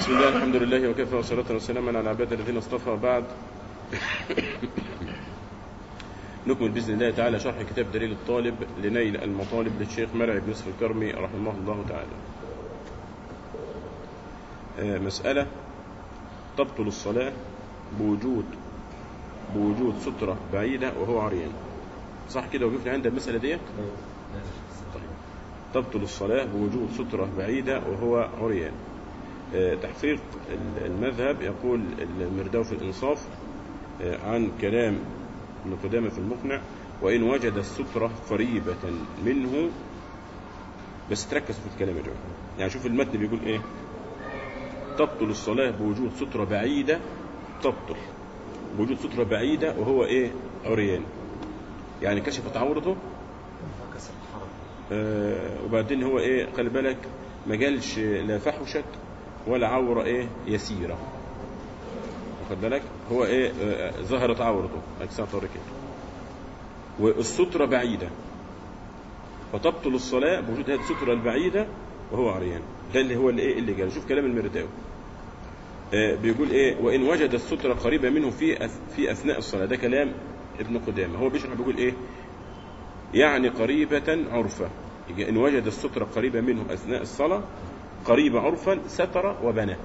بسم الله الحمد لله وكفى وصلاة وسلاما على عباد الذين اصطفى بعد نكمل بإذن الله تعالى شرح كتاب دليل الطالب لنيل المطالب للشيخ مرعي بن يوسف الكرمي رحمه الله تعالى آه، مسألة تبطل الصلاة بوجود بوجود سترة بعيدة وهو عريان صح كده وقفنا عند المسألة ديت طيب. تبطل الصلاة بوجود سترة بعيدة وهو عريان آه، تحقيق المذهب يقول المرداوي في الإنصاف آه، عن كلام ابن قدامة في المقنع وإن وجد السترة قريبة منه بس تركز في الكلام يا جماعة يعني شوف المتن بيقول إيه تبطل الصلاة بوجود سترة بعيدة تبطل بوجود سترة بعيدة وهو إيه عريان يعني كشفت عورته آه وبعدين هو إيه خلي بالك ما قالش لا فحشت ولا عورة إيه يسيرة واخد بالك هو إيه آه ظهرت عورته أجسام طارق والسترة بعيدة فتبطل الصلاة بوجود هذه السترة البعيدة وهو عريان ده اللي هو اللي ايه اللي قال شوف كلام المرداوي آه بيقول ايه وان وجد السترة قريبة منه في أث في اثناء الصلاة ده كلام ابن قدامة هو بيشرح بيقول ايه يعني قريبة عرفة يجي ان وجد السترة قريبة منه اثناء الصلاة قريبة عرفا ستر وبنى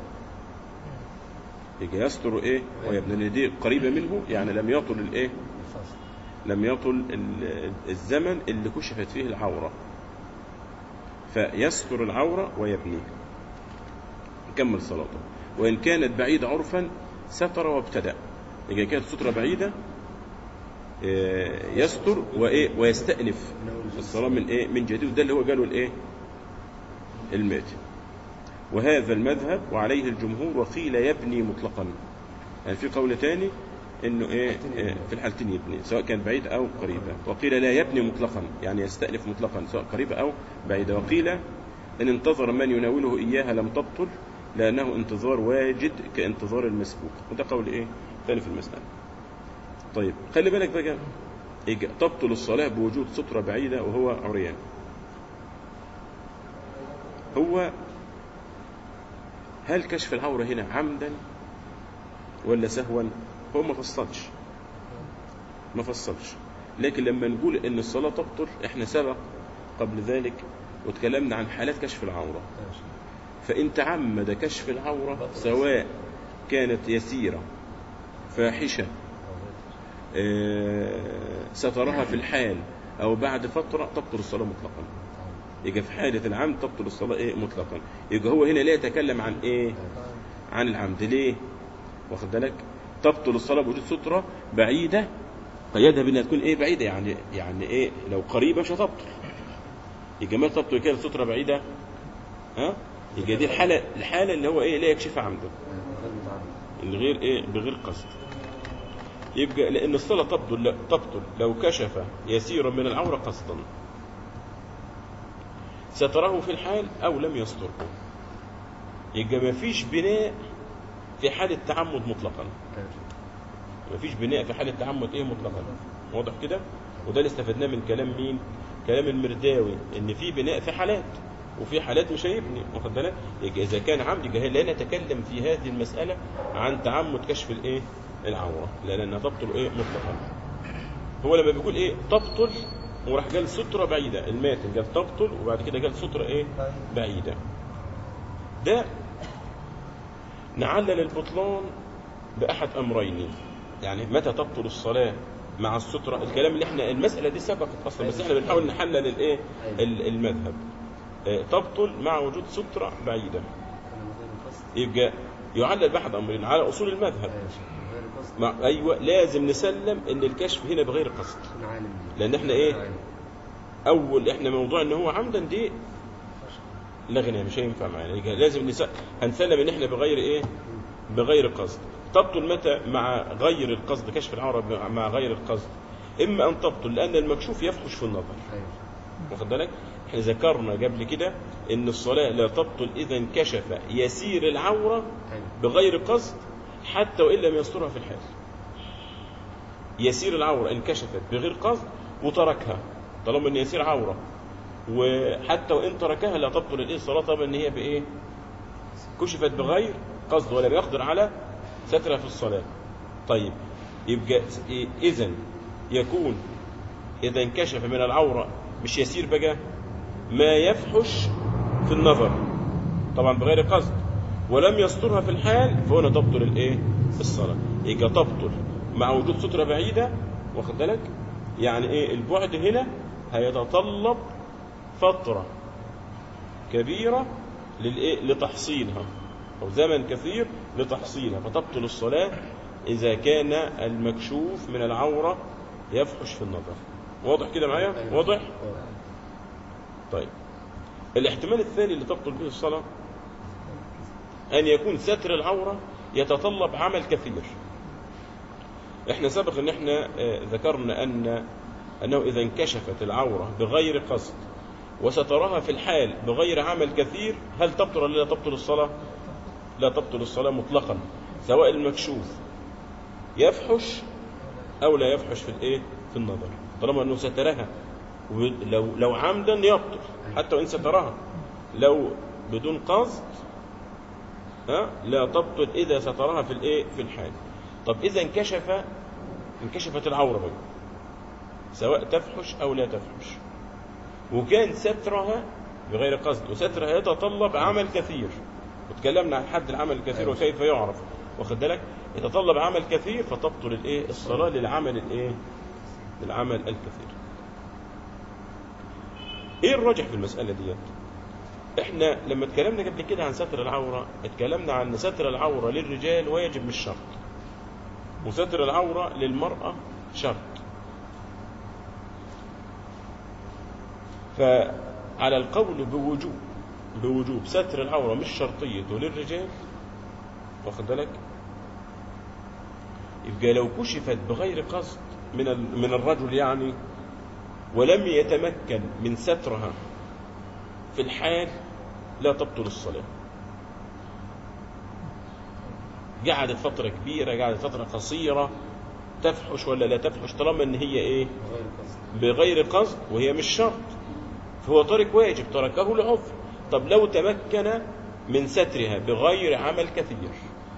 يجي يستر ايه ويبنى لأن دي قريبة منه يعني لم يطل الايه لم يطل ال- الزمن اللي كشفت فيه العورة فيستر العورة ويبنيه يكمل صلاته وإن كانت بعيدة عرفا ستر وابتدأ إذا كانت سترة بعيدة آه، يستر وإيه ويستأنف الصلاة من إيه من جديد ده اللي هو قاله الإيه المات وهذا المذهب وعليه الجمهور وقيل يبني مطلقا يعني في قول تاني انه ايه آه، في الحالتين يبني سواء كان بعيد او قريبه وقيل لا يبني مطلقا يعني يستأنف مطلقا سواء قريبه او بعيده وقيل ان انتظر من يناوله اياها لم تبطل لانه انتظار واجد كانتظار المسبوق وده قول ايه ثاني في المساله طيب خلي بالك بقى إيه تبطل الصلاه بوجود ستره بعيده وهو عريان هو هل كشف العوره هنا عمدا ولا سهوا هو ما فصلش ما فصلش لكن لما نقول ان الصلاه تبطل احنا سبق قبل ذلك وتكلمنا عن حالات كشف العوره فان تعمد كشف العوره سواء كانت يسيره فاحشه آه، سترها في الحال او بعد فتره تبطل الصلاه مطلقا يبقى في حاله العمد تبطل الصلاه ايه مطلقا يبقى هو هنا لا يتكلم عن ايه عن العمد ليه واخد بالك تبطل الصلاه بوجود ستره بعيده قيدها بانها تكون ايه بعيده يعني يعني ايه لو قريبه مش هتبطل يبقى ما تبطل كده ستره بعيده ها يبقى دي الحاله الحاله اللي هو ايه لا يكشف عمدا الغير ايه بغير قصد يبقى لان الصلاه تبطل لا تبطل لو كشف يسيرا من العوره قصدا ستره في الحال او لم يستره يبقى ما فيش بناء في حالة تعمد مطلقا ما فيش بناء في حالة تعمد ايه مطلقا واضح كده وده اللي استفدناه من كلام مين كلام المرداوي ان في بناء في حالات وفي حالات مش هيبني واخد بالك يبقى اذا كان عمد يبقى لا نتكلم في هذه المسألة عن تعمد كشف الايه العورة لانها تبطل ايه مطلقا هو لما بيقول ايه تبطل وراح قال سترة بعيدة الماتن قال تبطل وبعد كده قال سترة ايه بعيدة ده نعلل البطلان بأحد أمرين يعني متى تبطل الصلاة مع السترة الكلام اللي احنا المسألة دي سبقت أصلا بس احنا بنحاول نحلل الايه ال- المذهب آه، تبطل مع وجود سترة بعيدة يبقى يعلل بأحد أمرين على أصول المذهب مع أيوة لازم نسلم إن الكشف هنا بغير قصد لأن احنا ايه أول احنا موضوع إن هو عمدا دي لغنا مش هينفع معانا يبقى لازم نس... هنسلم ان احنا بغير ايه بغير قصد تبطل متى مع غير القصد كشف العورة مع غير القصد اما ان تبطل لان المكشوف يفحش في النظر واخد بالك احنا ذكرنا قبل كده ان الصلاة لا تبطل اذا انكشف يسير العورة بغير قصد حتى وان لم يسترها في الحال يسير العورة انكشفت بغير قصد وتركها طالما ان يسير عورة وحتى وان تركها لا تبطل الايه الصلاه طبعا ان هي بايه كشفت بغير قصد ولم يقدر على سترها في الصلاة طيب يبقى إذا يكون إذا انكشف من العورة مش يسير بقى ما يفحش في النظر طبعا بغير قصد ولم يسترها في الحال فهنا تبطل الايه الصلاة يبقى تبطل مع وجود سترة بعيدة واخد بالك يعني ايه البعد هنا هيتطلب فترة كبيرة للايه لتحصيلها او زمن كثير لتحصيلها فتبطل الصلاة اذا كان المكشوف من العورة يفحش في النظر واضح كده معايا واضح طيب الاحتمال الثاني اللي تبطل به الصلاة أن يكون ستر العورة يتطلب عمل كثير احنا سبق ان احنا آه، ذكرنا ان انه اذا انكشفت العورة بغير قصد وسترها في الحال بغير عمل كثير هل تبطل ولا لا تبطل الصلاة لا تبطل الصلاة مطلقا سواء المكشوف يفحش او لا يفحش في الايه في النظر طالما انه سترها لو لو عمدا يبطل حتى وان سترها لو بدون قصد ها لا تبطل اذا سترها في الايه في الحال طب اذا انكشف انكشفت العوره بقى سواء تفحش او لا تفحش وكان سترها بغير قصد وسترها يتطلب عمل كثير وتكلمنا عن حد العمل الكثير وكيف يعرف واخد بالك يتطلب عمل كثير فتبطل الايه الصلاه للعمل الايه للعمل الكثير ايه الراجح في المساله ديت احنا لما اتكلمنا قبل كده عن ستر العوره اتكلمنا عن ستر العوره للرجال واجب مش شرط وستر العوره للمراه شرط فعلى القول بوجوب بوجوب ستر العوره مش شرطيته للرجال واخد بالك يبقى لو كشفت بغير قصد من من الرجل يعني ولم يتمكن من سترها في الحال لا تبطل الصلاة قعدت فترة كبيرة قعدت فترة قصيرة تفحش ولا لا تفحش طالما ان هي ايه بغير قصد وهي مش شرط فهو ترك واجب تركه لعذر طب لو تمكن من سترها بغير عمل كثير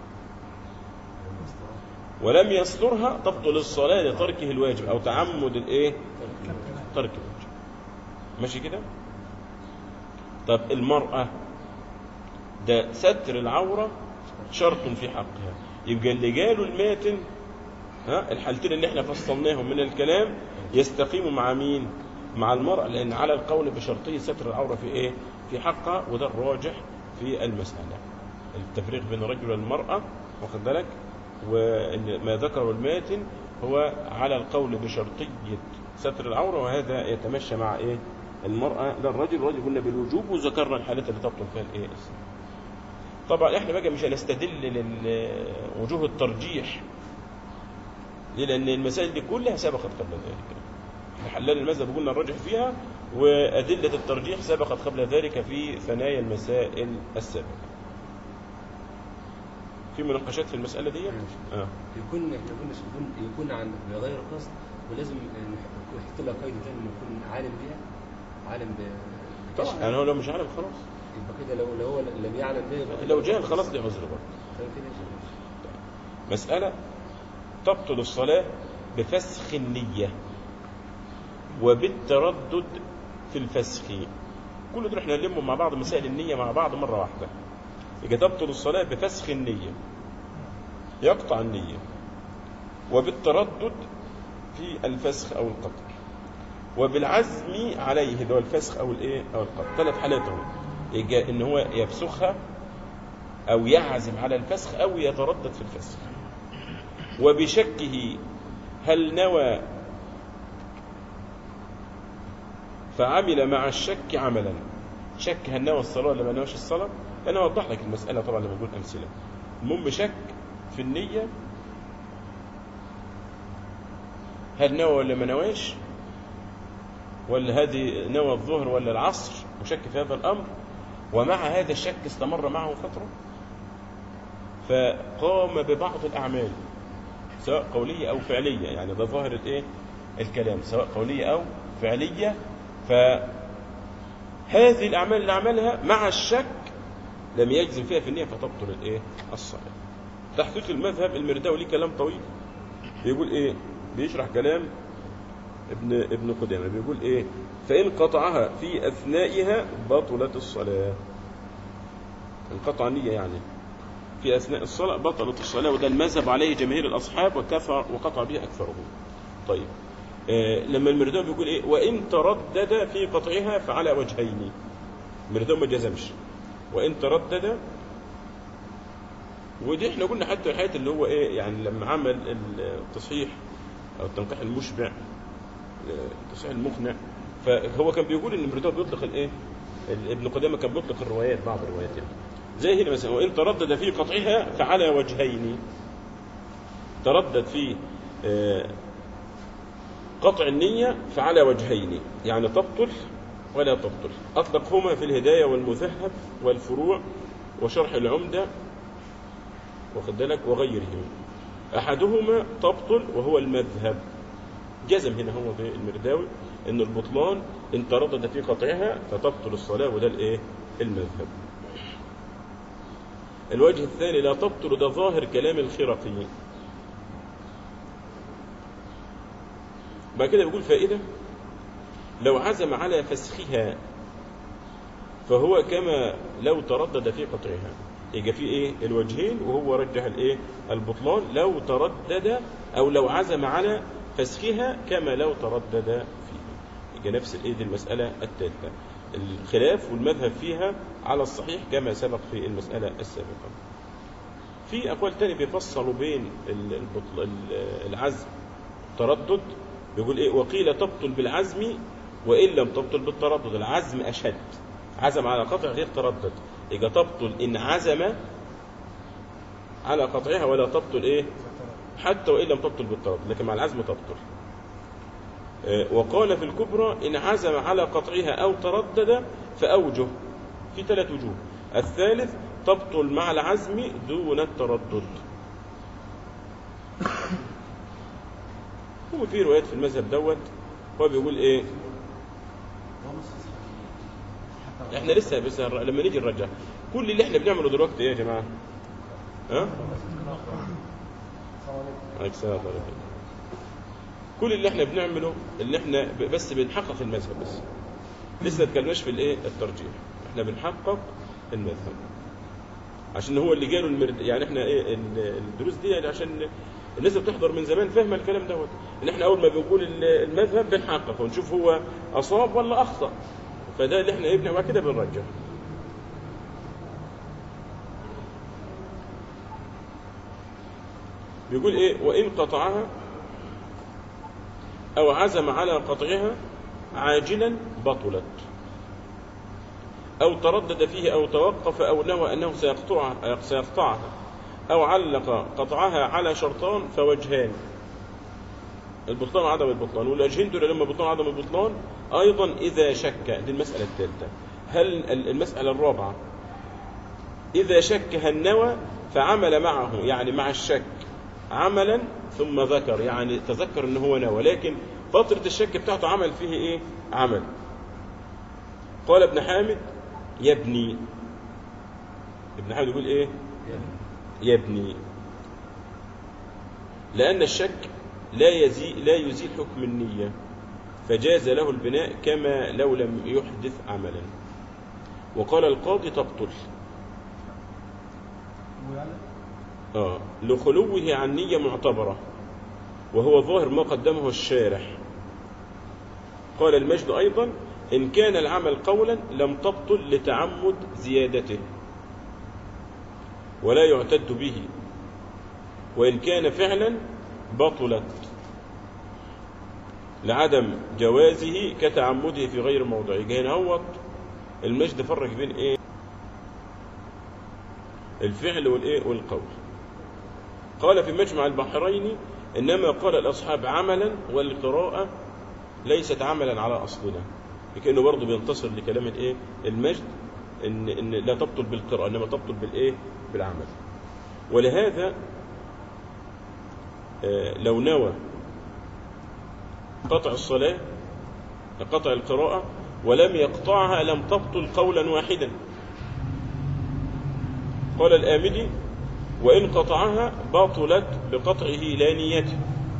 ولم يسترها تبطل الصلاة لتركه الواجب أو تعمد الإيه؟ ترك الواجب ماشي كده؟ طب المرأة ده ستر العورة شرط في حقها يبقى اللي قالوا الماتن ها الحالتين اللي احنا فصلناهم من الكلام يستقيموا مع مين؟ مع المرأة لأن على القول بشرطية ستر العورة في إيه؟ في حقها وده الراجح في المسألة التفريق بين الرجل والمرأة واخد بالك؟ وما ذكره الماتن هو على القول بشرطية ستر العورة وهذا يتمشى مع إيه؟ المرأة لا الرجل الرجل قلنا بالوجوب وذكرنا الحالات اللي تبطل فيها الإيه؟ طبعا احنا بقى مش هنستدل لوجوه الترجيح ليه؟ لأن المسائل دي كلها سبقت قبل ذلك احنا حلال المذهب قلنا الراجح فيها وأدلة الترجيح سبقت قبل ذلك في ثنايا المسائل السابقة في مناقشات في المسألة دي؟ اه يكون يكون يكون يكون عن بغير قصد ولازم نحط لها قيد ثاني انه يكون عالم بها عالم ب طبعا يعني هو لو مش عالم خلاص يبقى كده لو لو هو لم يعلم بها لو جاهل خلاص دي عذر برضه طيب كده مسألة تبطل الصلاة بفسخ النية وبالتردد في الفسخ كل دول احنا نلمهم مع بعض مسائل النية مع بعض مرة واحدة يبقى تبطل الصلاة بفسخ النية يقطع النية وبالتردد في الفسخ أو القطع وبالعزم عليه اللي هو الفسخ أو الإيه أو القطع ثلاث حالات اهو يبقى إن هو يفسخها أو يعزم على الفسخ أو يتردد في الفسخ وبشكه هل نوى فعمل مع الشك عملا شك هل نوى الصلاة ولا ما نواش الصلاة أنا أوضح لك المسألة طبعا لما أقول أمثلة المهم شك في النية هل نوى ولا ما نواش ولا هذه نوى الظهر ولا العصر وشك في هذا الأمر ومع هذا الشك استمر معه فترة فقام ببعض الأعمال سواء قولية أو فعلية يعني ده ظاهر الإيه الكلام سواء قولية أو فعلية فهذه الأعمال اللي عملها مع الشك لم يجزم فيها في النية فتبطل الايه الصلاة تحقيق المذهب المرداوي ليه كلام طويل بيقول ايه بيشرح كلام ابن ابن قدامه بيقول ايه فإن قطعها في أثنائها بطلت الصلاة انقطع النية يعني في أثناء الصلاة بطلت الصلاة وده المذهب عليه جماهير الأصحاب وكفر وقطع به أكثرهم طيب آه لما المرداوي بيقول ايه وإن تردد في قطعها فعلى وجهين المرداوي ما جزمش وإن تردد ودي احنا قلنا حتى الحياة اللي هو ايه يعني لما عمل التصحيح او التنقيح المشبع التصحيح المقنع فهو كان بيقول ان المرداوي بيطلق الايه ابن قدامه كان بيطلق الروايات بعض الروايات يعني. زي هنا مثلا وان تردد في قطعها فعلى وجهين تردد في قطع النية فعلى وجهين يعني تبطل ولا تبطل أطلقهما في الهداية والمذهب والفروع وشرح العمدة واخد بالك وغيرهم أحدهما تبطل وهو المذهب جزم هنا هو في المرداوي ان البطلان ان تردد في قطعها فتبطل الصلاة وده الايه المذهب الوجه الثاني لا تبطل ده ظاهر كلام الخرقي بعد كده بيقول فائدة لو عزم على فسخها فهو كما لو تردد في قطعها يبقى في ايه الوجهين وهو رجح الايه البطلان لو تردد او لو عزم على فسخها كما لو تردد فيه يبقى نفس الايه دي المساله الثالثه الخلاف والمذهب فيها على الصحيح كما سبق في المساله السابقه في اقوال تاني بيفصلوا بين البطل العزم تردد بيقول ايه وقيل تبطل بالعزم وان لم تبطل بالتردد العزم اشد عزم على قطع غير تردد يبقى تبطل ان عزم على قطعها ولا تبطل ايه حتى وان لم تبطل بالتردد لكن مع العزم تبطل وقال في الكبرى إن عزم على قطعها أو تردد فأوجه في ثلاث وجوه الثالث تبطل مع العزم دون التردد هو في روايات في المذهب دوت هو بيقول ايه احنا لسه بس لما نيجي نرجع كل اللي احنا بنعمله دلوقتي ايه يا جماعه ها عليك السلام عليكم كل اللي احنا بنعمله اللي احنا بس بنحقق المذهب بس لسه ما اتكلمناش في الايه الترجيح احنا بنحقق المذهب عشان هو اللي جاله المرد يعني احنا ايه الدروس دي يعني عشان الناس اللي بتحضر من زمان فاهمه الكلام دوت ان احنا اول ما بنقول المذهب بنحقق ونشوف هو اصاب ولا اخطا فده اللي احنا ايه بنعمل كده بنرجح بيقول ايه وان قطعها أو عزم على قطعها عاجلا بطلت أو تردد فيه أو توقف أو نوى أنه سيقطعها, سيقطعها أو علق قطعها على شرطان فوجهان البطلان وعدم البطلان والوجهين دول لما بطلان عدم البطلان أيضا إذا شك دي المسألة الثالثة هل المسألة الرابعة إذا شك هل نوى فعمل معه يعني مع الشك عملا ثم ذكر يعني تذكر ان هو نوى لكن فترة الشك بتاعته عمل فيه ايه عمل قال ابن حامد يبني ابن حامد يقول ايه يبني لأن الشك لا يزيل لا يزيل حكم النية فجاز له البناء كما لو لم يحدث عملا وقال القاضي تبطل آه لخلوه عن نية معتبرة وهو ظاهر ما قدمه الشارح قال المجد أيضا إن كان العمل قولا لم تبطل لتعمد زيادته ولا يعتد به وإن كان فعلا بطلت لعدم جوازه كتعمده في غير موضعه جاي نهوت المجد فرق بين ايه الفعل والايه والقول قال في مجمع البحرين انما قال الاصحاب عملا والقراءه ليست عملا على اصلنا كانه برضه بينتصر لكلام الايه المجد ان ان لا تبطل بالقراءه انما تبطل بالايه بالعمل ولهذا آه لو نوى قطع الصلاه قطع القراءه ولم يقطعها لم تبطل قولا واحدا قال الآمدي وإن قطعها بطلت بقطعه لا نيته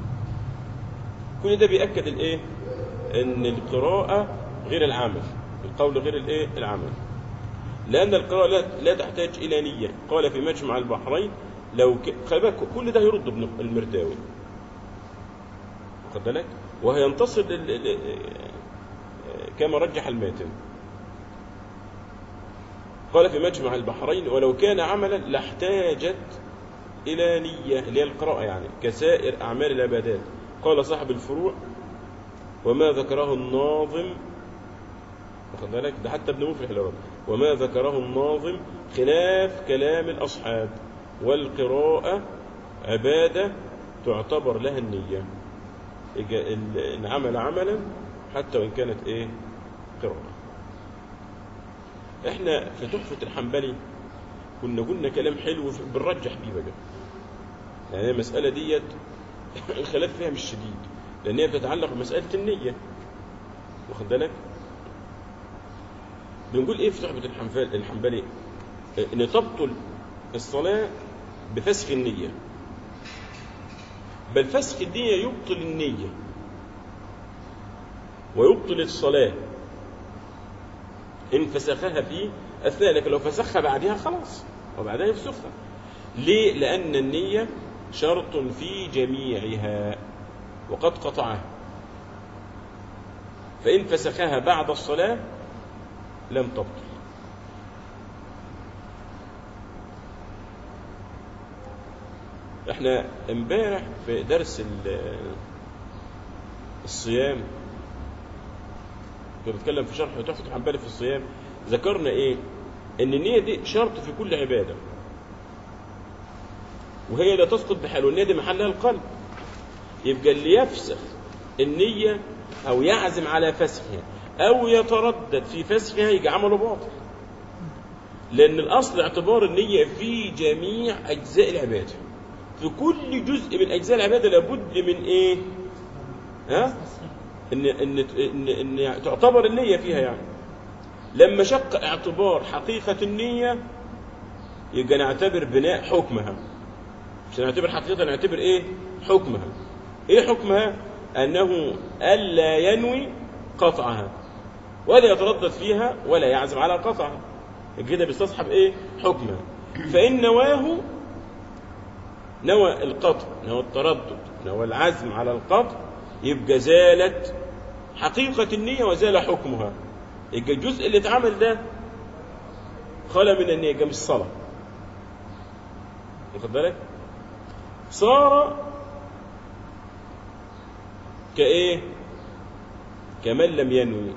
كل ده بيأكد الإيه إن القراءة غير العمل القول غير الإيه العمل لأن القراءة لا- لا تحتاج إلى نية قال في مجمع البحرين لو ك... خلي بالك كل ده يرد ابن المرداوي واخد بالك وهينتصر لل... ل- كما رجح الماتن قال في مجمع البحرين ولو كان عملا لاحتاجت إلى نية اللي هي القراءة يعني كسائر أعمال العبادات قال صاحب الفروع وما ذكره الناظم واخد بالك ده حتى ابن مفلح الرد وما ذكره الناظم خلاف كلام الأصحاب والقراءة عبادة تعتبر لها النية إجا- ال- إن عمل عملا حتى وإن كانت إيه قراءة إحنا في تحفة الحنبلي كنا قلنا كلام حلو في- بنرجح بيه بقى يعني المسألة ديت الخلاف فيها مش شديد لأن هي بتتعلق بمسألة النية واخد بالك بنقول ايه في تحفة الحنفل- الحنبلي ان تبطل الصلاة بفسخ النية بل فسخ النية يبطل النية ويبطل الصلاة إن فسخها في أثناء لكن لو فسخها بعدها خلاص وبعدها يفسخها ليه؟ لأن النية شرط في جميعها وقد قطعها فإن فسخها بعد الصلاة لم تبطل احنا امبارح في درس ال- الصيام كنت بتكلم في شرح تحفة الحنبلي في الصيام ذكرنا ايه ان النية دي شرط في كل عبادة وهي لا تسقط بحال والنية دي محلها القلب يبقى اللي يفسخ النية او يعزم على فسخها او يتردد في فسخها يجي عمله باطل لان الاصل اعتبار النية في جميع اجزاء العبادة في كل جزء من اجزاء العبادة لابد من ايه ها ان ان ان, إن تعتبر النية فيها يعني لما شق اعتبار حقيقة النية يبقى نعتبر بناء حكمها مش نعتبر حقيقة نعتبر ايه حكمها ايه حكمها انه الا ينوي قطعها ولا يتردد فيها ولا يعزم على قطعها يبقى كده بيستصحب ايه حكمها فان نواه نوى القطع نوى التردد نوى العزم على القطع يبقى زالت حقيقة النية وزال حكمها يبقى الجزء اللي اتعمل ده خلى من النية يبقى مش صلاة واخد بالك صار كايه كمن لم ينوي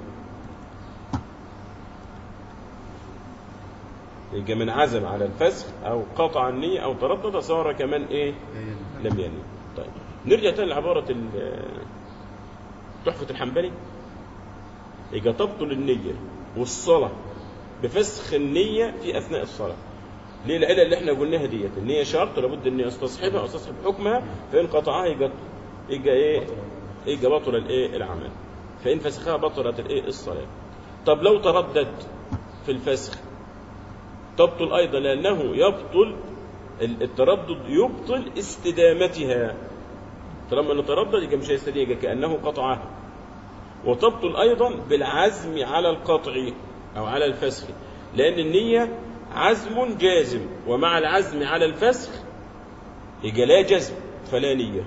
يبقى من عزم على الفسخ او قطع النية او تردد صار كمن ايه لم ينوي طيب نرجع تاني لعبارة ال- تحفة الحنبلي يبقى تبطل النية والصلاة بفسخ النية في أثناء الصلاة ليه العلة اللي احنا قلناها ديت النية شرط لابد ان يستصحبها او يستصحب حكمها فإن قطعها يبقى يبقى ايه يبقى بطل الايه العمل فإن فسخها بطلت الايه الصلاة طب لو تردد في الفسخ تبطل أيضا لأنه يبطل التردد يبطل استدامتها طالما انه تردد يبقى مش هيستدين يبقى كانه قطعها وتبطل ايضا بالعزم على القطع او على الفسخ لان النيه عزم جازم ومع العزم على الفسخ يبقى لا جزم فلا نيه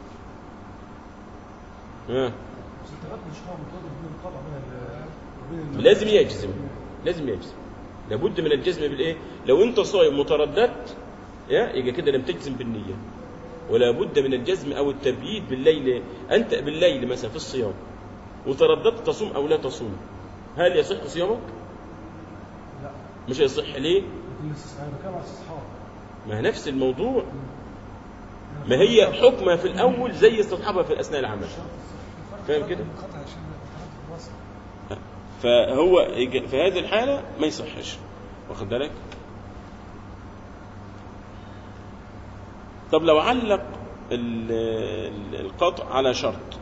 ها بس التردد مش هو متردد بين القطع بين ال- وبين ال- لازم يجزم لازم يجزم لابد من الجزم بالايه لو انت صايم مترددت يا يبقى كده لم تجزم بالنيه ولا بد من الجزم او التبييت بالليل انت بالليل مثلا في الصيام وترددت تصوم او لا تصوم هل يصح صيامك لا مش يصح ليه لكن الاستثناء انا بتكلم على الاستصحاب ما هي نفس الموضوع ما هي حكمها في الاول زي استصحابها في اثناء العمل فاهم كده؟ القطع عشان التردد الوسط فهو يج- في هذه الحالة ما يصحش واخد بالك طب لو علق ال- ال- القطع على شرط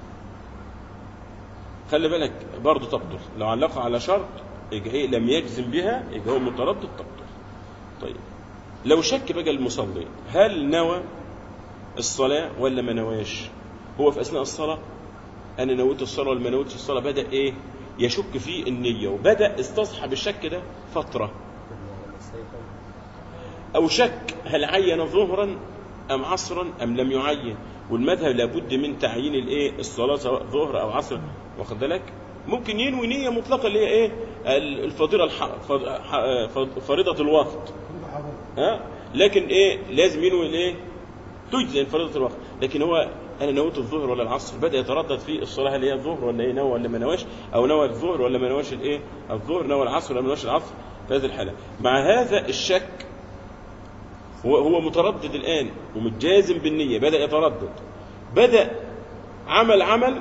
خلي بالك برضه تبطل لو علقها على شرط يبقى ايه لم يجزم بها يبقى هو متردد تبطل طيب لو شك بقى المصلي هل نوى الصلاة ولا ما نواش هو في أثناء الصلاة أنا نويت الصلاة ولا ما نويتش الصلاة بدأ إيه يشك في النية وبدأ استصحب الشك ده فترة أو شك هل عين ظهرا أم عصرا أم لم يعين والمذهب لابد من تعيين الإيه الصلاة سواء ظهر أو عصر واخد بالك ممكن ينوي نية مطلقة اللي هي إيه الفضيلة الح... فض- ح- فض- فريضة الوقت كل حاضر ها لكن ايه لازم ينوي الايه تجزئ فريضه الوقت لكن هو انا نويت الظهر ولا العصر بدا يتردد في الصلاه هل هي الظهر ولا ايه نوى ولا ما نواش او نوى الظهر ولا ما نواش الايه الظهر نوى العصر ولا ما نواش العصر في هذه الحاله مع هذا الشك هو هو متردد الان ومتجازم بالنيه بدا يتردد بدا عمل عمل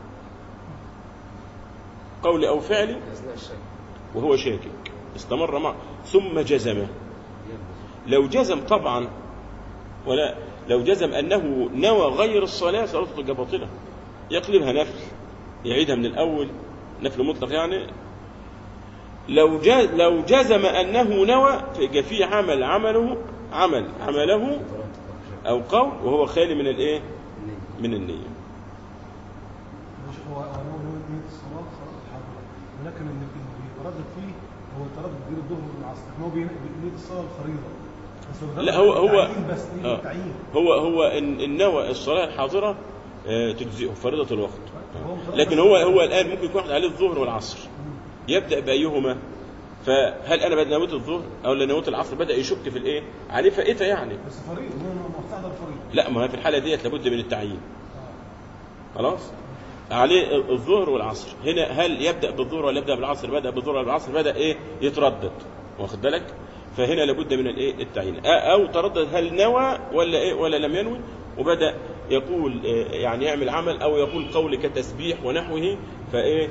قولي او فعلي اثناء الشك وهو شاكك استمر معه ثم جزمه يبدو. لو جزم طبعا ولا لو جزم انه نوى غير الصلاه صلاته تبقى باطله يقلبها نفل يعيدها من الاول نفل مطلق يعني لو جز لو جزم انه نوى فيبقى في عمل عمله عمل عمله في تردد أو شك. او قول وهو خالي من الايه النية. من النيه مش هو هو نوع نية الصلاة صلاة الحاضرة ولكن اللي اللي بيتردد فيه هو تردد بين الظهر والعصر لكن هو بين- بنية الصلاة الفريضة بس هو لا هو هو تعيين بس نية آه. التعيين هو هو ان إن نوى الصلاه الحاضره آه، تجزئه فريضه الوقت هو متردد لكن بس- هو هو الان ممكن يكون واحد عليه الظهر والعصر يبدا بايهما فهل انا بدأ نويت الظهر او لا نويت العصر بدا يشك في الايه عليه فائته يعني بس فريضة هو مستحضر فريضة لا ما هي في الحاله ديت لابد من التعيين آه. خلاص عليه الظهر والعصر هنا هل يبدا بالظهر ولا يبدا بالعصر بدا بالظهر ولا بالعصر بدا ايه يتردد واخد بالك فهنا لابد من الايه التعيين آه، او تردد هل نوى ولا ايه ولا لم ينوي وبدا يقول آه، يعني يعمل عمل او يقول قول كتسبيح ونحوه فايه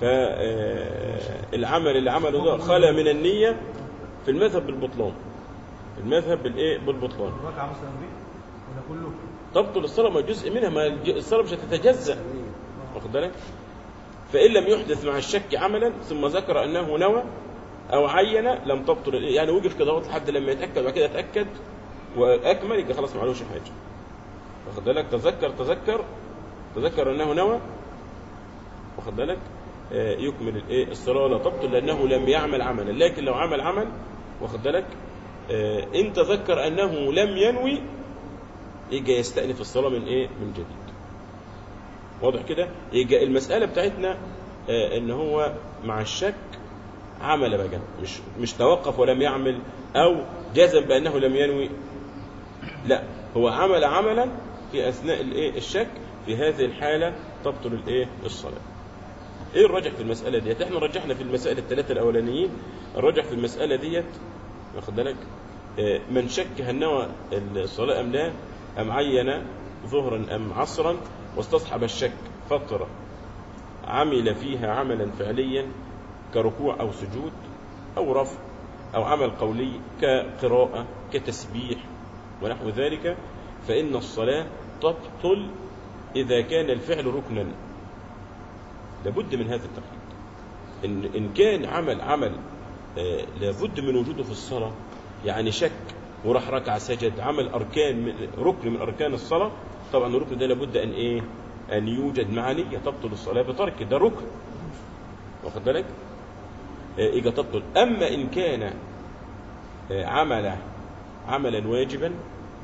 فالعمل اللي عمله ده خلى من النيه في المذهب بالبطلان المذهب بالايه بالبطلان الركعة مثلا دي ولا كله تبطل الصلاه ما جزء منها ما الج- الصلاه مش هتتجزأ النية. واخد بالك فإن لم يحدث مع الشك عملا ثم ذكر أنه نوى أو عين لم تبطل يعني وقف كده وقت لحد لما يتأكد وبعد كده اتأكد وأكمل يبقى خلاص ما عليهوش حاجة واخد بالك تذكر تذكر تذكر أنه نوى واخد بالك آه، يكمل الايه الصلاة لا تبطل لأنه لم يعمل عملا لكن لو عمل عمل واخد بالك آه، إن تذكر أنه لم ينوي يجي يستأنف الصلاة من إيه من جديد واضح كده يبقى المسألة بتاعتنا آه، ان هو مع الشك عمل بقى مش مش توقف ولم يعمل او جزم بانه لم ينوي لا هو عمل عملا في اثناء الايه الشك في هذه الحالة تبطل الايه الصلاة ايه الرجح في المسألة ديت احنا رجحنا في المسائل الثلاثة الاولانيين الرجح في المسألة ديت واخد بالك آه، من شك هل نوى الصلاة ام لا ام عين ظهرا ام عصرا واستصحب الشك فترة عمل فيها عملا فعليا كركوع أو سجود أو رفع أو عمل قولي كقراءة كتسبيح ونحو ذلك فإن الصلاة تبطل إذا كان الفعل ركنا لابد من هذا التقييد إن, إن كان عمل عمل آه، لابد من وجوده في الصلاة يعني شك وراح ركع سجد عمل أركان من ركن من أركان الصلاة طبعا الركن ده لابد أن إيه أن يوجد مع نية تبطل الصلاة بترك ده ركن واخد بالك آه، إجا تبطل أما إن كان آه، عمل عملا واجبا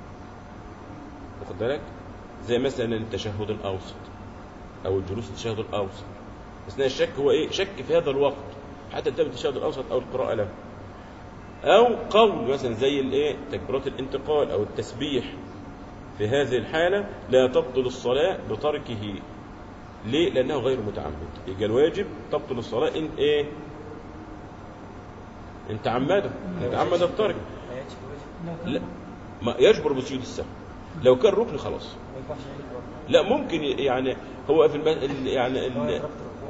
واخد بالك زي مثلا التشهد الأوسط أو الجلوس التشهد الأوسط أثناء الشك هو إيه شك في هذا الوقت حتى تم التشهد الأوسط أو القراءة له أو قول مثلا زي الإيه تكبيرات الانتقال أو التسبيح في هذه الحالة لا تبطل الصلاة بتركه ليه؟ لأنه غير متعمد يبقى الواجب تبطل الصلاة إن إيه؟ إن تعمده إن تعمد الترك لا ما يجبر بسجود السهو لو كان ركن خلاص لا ممكن يعني هو في الم... ال- يعني ال...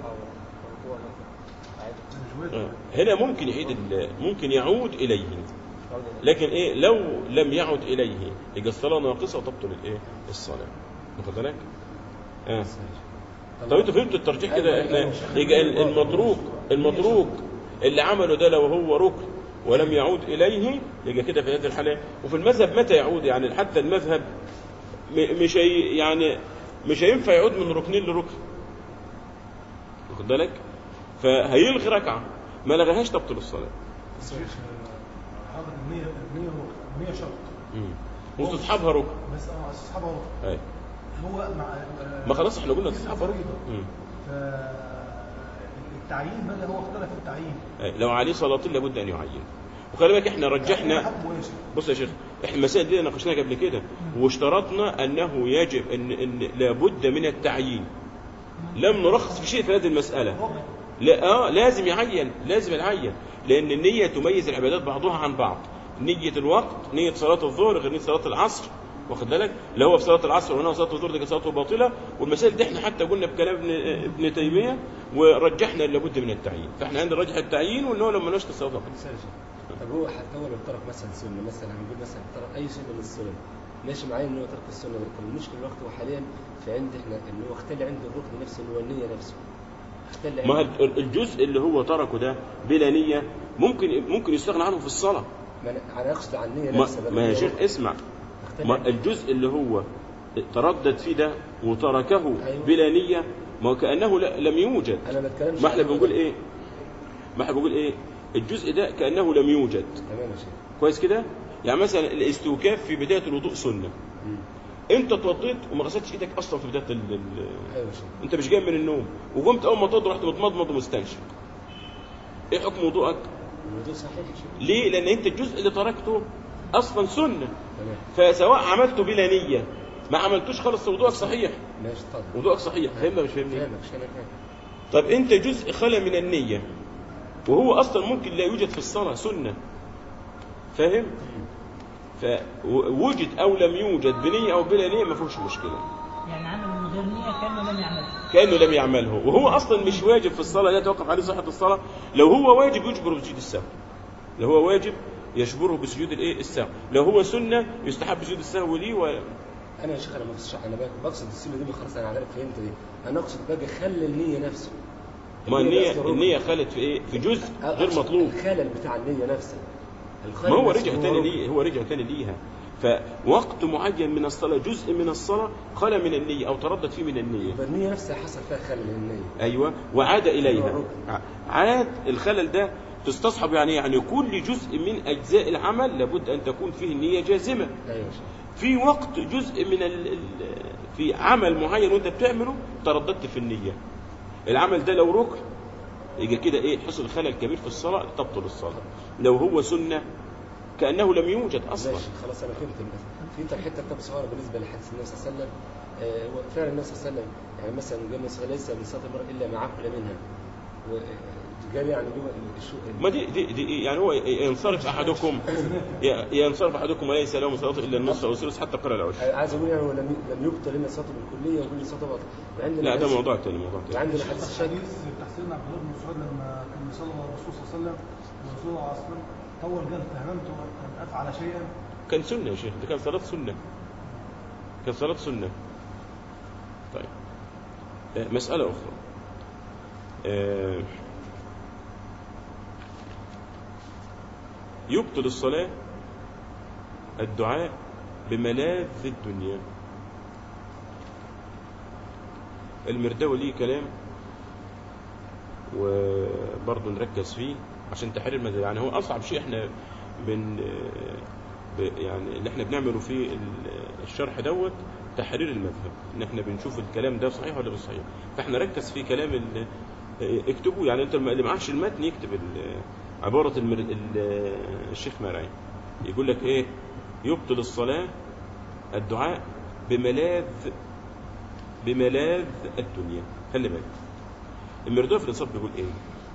مش واجب آه. هنا ممكن يعيد ال... ممكن يعود إليه لكن ايه لو لم يعد اليه يبقى الصلاه ناقصه وتبطل الايه الصلاه واخد بالك اه طب انتوا فهمتوا الترجيح كده احنا يبقى ال- المتروك المتروك اللي عمله ده لو هو ركن ولم يعود اليه يبقى كده في هذه الحاله وفي المذهب متى يعود يعني حتى المذهب م- مش هي يعني مش هينفع يعود من ركنين لركن واخد بالك فهيلغي ركعه ما لغاهاش تبطل الصلاه بس يا شيخ حضرتك النية النية ركن النية شرط وتصحابها ركن بس اه اصحابها ركن أي. هو مع ما خلاص احنا قلنا تصحابها ركن مم. فالتعيين بقى هو اختلف في التعيين أي. لو عليه صلاتين لابد ان يعين وخلي بالك احنا رجحنا حكمه يا شيخ بص يا شيخ احنا المسائل دي ناقشناها قبل كده واشترطنا انه يجب ان ان لابد من التعيين لم نرخص في شيء في هذه المساله ركن لا اه لازم يعين لازم يعين لان النيه تميز العبادات بعضها عن بعض نيه الوقت نيه صلاه الظهر غير نيه صلاه العصر واخد بالك لا هو في صلاه العصر ولا هو صلاه الظهر دي كانت صلاته باطله والمسائل دي احنا حتى قلنا بكلام ابن ابن تيميه ورجحنا ان لابد من التعيين فاحنا عندنا رجح التعيين وان هو لما نشط الصلاه باطله مثال يا شيخ. طب هو حتى هو لو ترك مثلا سنه مثلا هنقول مثلا ترك اي سنه من السنن ماشي معايا ان هو ترك السنه ده طب المشكله الوقت هو حاليا في عند احنا ان هو اختل عند الركن نفسه اللي هو النيه نفسه اختل ما عند هو الجزء اللي هو تركه ده بلا نيه ممكن ممكن يستغنى عنه في الصلاه ما انا أنا اقصد عن النيه ما, نفسها بقى. ما يا شيخ اسمع اختل ما عند- الجزء اللي هو تردد فيه ده وتركه أيوة. بلا نيه ما هو كانه لا- لم يوجد انا ما بتكلمش ما احنا عن- بنقول ايه ما احنا بنقول ايه الجزء ده كانه لم يوجد تمام يا شيخ كويس كده يعني مثلا الاستوكاف في بدايه الوضوء سنه مم. انت اتوضيت وما غسلتش ايدك اصلا في بدايه ال... ال- ايوه يا شيخ انت مش جاي من النوم وقمت اول ما تقعد رحت متمضمض ومستنشق ايه حكم وضوءك الموضوع صحيح يا شيخ ليه لان انت الجزء اللي تركته اصلا سنه تمام فسواء عملته بلا نيه ما عملتوش خالص وضوءك صحيح ماشي اتفضل وضوءك صحيح فهمنا مش فاهمني فاهمك مش انا فاهم طب انت جزء خلى من النيه وهو اصلا ممكن لا يوجد في الصلاه سنه فاهم فوجد او لم يوجد بنيه او بلا نيه ما فيهوش مشكله يعني عمل من غير نية كأنه لم يعمله كانه لم يعمله وهو اصلا مش واجب في الصلاه لا يتوقف عليه صحه الصلاه لو هو واجب يجبر بسجود السهو لو هو واجب يجبره بسجود الايه السهو لو هو سنه يستحب سجود السهو ليه و... انا يا شيخ انا ما بقصدش انا بق- بقصد السنه دي خلاص انا عارف فهمت دي انا اقصد بقى خلى النيه نفسه ما النية النيه نفسه ركن. النيه خلت في ايه في جزء غير أقصد مطلوب الخلل بتاع النيه نفسها الخلل ما هو نفسه رجع هو تاني ركن. ليه هو رجع تاني ليها فوقت معين من الصلاة جزء من الصلاة خلى من النية أو تردد فيه من النية يبقى النيه نفسها حصل فيها خلل النيه أيوة وعاد إليها هو ع- عاد الخلل ده تستصحب يعني يعني كل جزء من أجزاء العمل لابد أن تكون فيه النية جازمة ايوه يا شيخ في وقت جزء من ال... ال... في عمل معين وانت بتعمله ترددت في النية العمل ده لو ركن يبقى كده ايه حصل خلل كبير في الصلاة تبطل الصلاة لو هو سنة كأنه لم يوجد أصلا ماشي خلاص انا فهمت المثل فهمت الحته بتاعت صغيره بالنسبه لحديث النبي صلى الله عليه وسلم آه، هو فعلا النبي صلى الله عليه وسلم يعني مثلا قال مثلا ليس من صلاه المرء الا ما عقل منها وقال يعني هو الشو ما دي دي, دي يعني هو ينصرف احدكم ي- ينصرف احدكم وليس له من صلاته الا النصف او الثلث حتى قرأ العشر آه، عايز اقول يعني هو لم لم يبطل لنا صلاته بالكليه ويقول لي صلاته باطله وعندنا لا ده حديث- موضوع تاني موضوع تاني وعندنا حديث الشك حديث بتاع سيدنا عبد الله بن مسعود لما كان يصلي على الرسول صلى الله عليه وسلم والرسول صلى الله عليه وسلم طول قال فهمت ان افعل شيئا كان سنة يا شيخ ده كان صلاة سنة كان صلاة سنة طيب آه، مسألة أخرى آه، يبطل الصلاة الدعاء بملاذ الدنيا المرداوي ليه كلام وبرضه نركز فيه عشان تحرير المذهب يعني هو اصعب شيء احنا بن ب- يعني اللي احنا بنعمله في ال- الشرح دوت تحرير المذهب ان احنا بنشوف الكلام ده صحيح ولا مش صحيح فاحنا ركز في كلام ال- اكتبوا يعني انت اللي معهش المتن يكتب ال- عبارة المر... ال- الشيخ مرعي يقول لك ايه يبطل الصلاة الدعاء بملاذ بملاذ الدنيا خلي بالك المردوف الانصاف بيقول ايه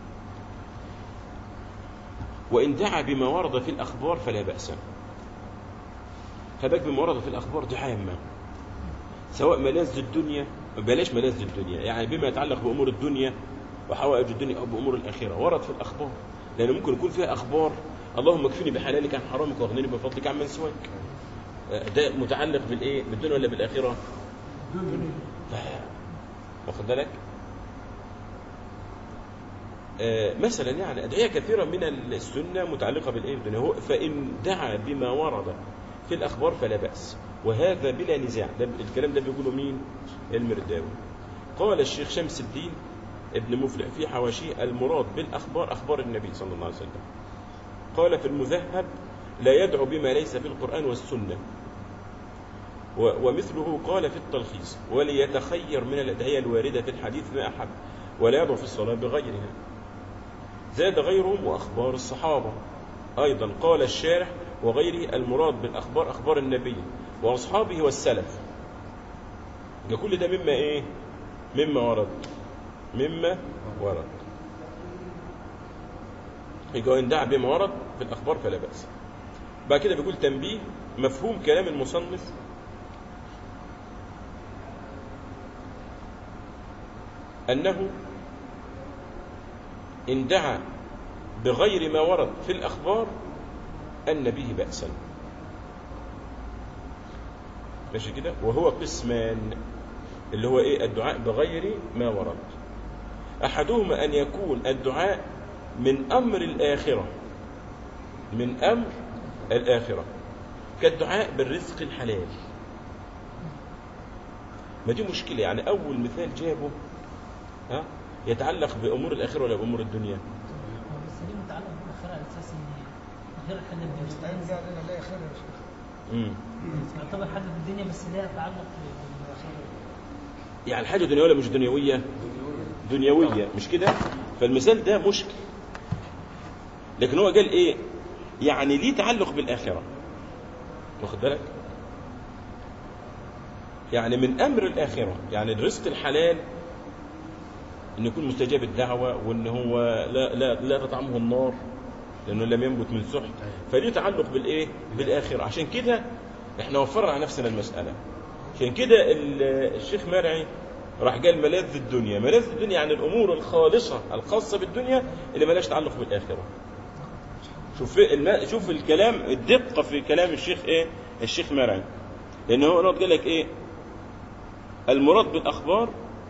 وان دعا بما ورد في الاخبار فلا باس خلي بالك بما ورد في الاخبار دي عامه سواء ملاذ الدنيا بلاش ملاذ الدنيا يعني بما يتعلق بامور الدنيا وحوائج الدنيا او بامور الاخره ورد في الاخبار لان ممكن يكون فيها اخبار اللهم اكفني بحلالك عن حرامك واغنني بفضلك عن من سواك ده متعلق بالايه بالدنيا ولا بالاخره الدنيا واخد بالك آه، مثلا يعني أدعية كثيرة من السنة متعلقة بالإيه بالدنيا هو فإن دعا بما ورد في الأخبار فلا بأس وهذا بلا نزاع ده الكلام ده بيقوله مين المرداوي قال الشيخ شمس الدين ابن مفلح في حواشيه المراد بالأخبار أخبار النبي صلى الله عليه وسلم قال في المذهب لا يدعو بما ليس في القرآن والسنة و- ومثله قال في التلخيص وليتخير من الأدعية الواردة في الحديث ما أحب ولا يدعو في الصلاة بغيرها زاد غيرهم وأخبار الصحابة أيضا قال الشارح وغيره المراد بالأخبار أخبار النبي وأصحابه والسلف ده كل ده مما إيه مما ورد مما ورد يبقى إن دعا بما ورد في الأخبار فلا بأس بعد كده بيقول تنبيه مفهوم كلام المصنف أنه إن دعا بغير ما ورد في الأخبار أن به بأسا ماشي كده وهو قسمان اللي هو إيه الدعاء بغير ما ورد أحدهما أن يكون الدعاء من أمر الآخرة من أمر الآخرة كالدعاء بالرزق الحلال ما دي مشكلة يعني أول مثال جابه ها يتعلق بأمور الآخرة ولا بأمور الدنيا هو بس ليه متعلق بالاخره على اساس ان غير حاجه مستعين الدنيا بقى لنا لا خير يا شيخ مم. يعتبر حاجه في الدنيا بس ليها تعلق بالاخره يعني الحاجة دنيوية ولا مش دنيوية دنيوية مش كده فالمثال ده مشكل لكن هو قال ايه يعني ليه تعلق بالآخرة واخد بالك يعني من أمر الآخرة يعني الرزق الحلال أن يكون مستجاب الدعوة وأن هو لا, لا, لا تطعمه النار لأنه لم ينبت من سحت فليه تعلق بالإيه بالآخرة عشان كده احنا وفرنا على نفسنا المسألة عشان كده ال- الشيخ مرعي راح قال ملاذ الدنيا ملاذ الدنيا يعني الأمور الخالصة الخاصة بالدنيا اللي ملاش تعلق بالآخرة شوف الم... شوف الكلام الدقة في كلام الشيخ ايه الشيخ مرعي لأن هو قال لك ايه المراد بالأخبار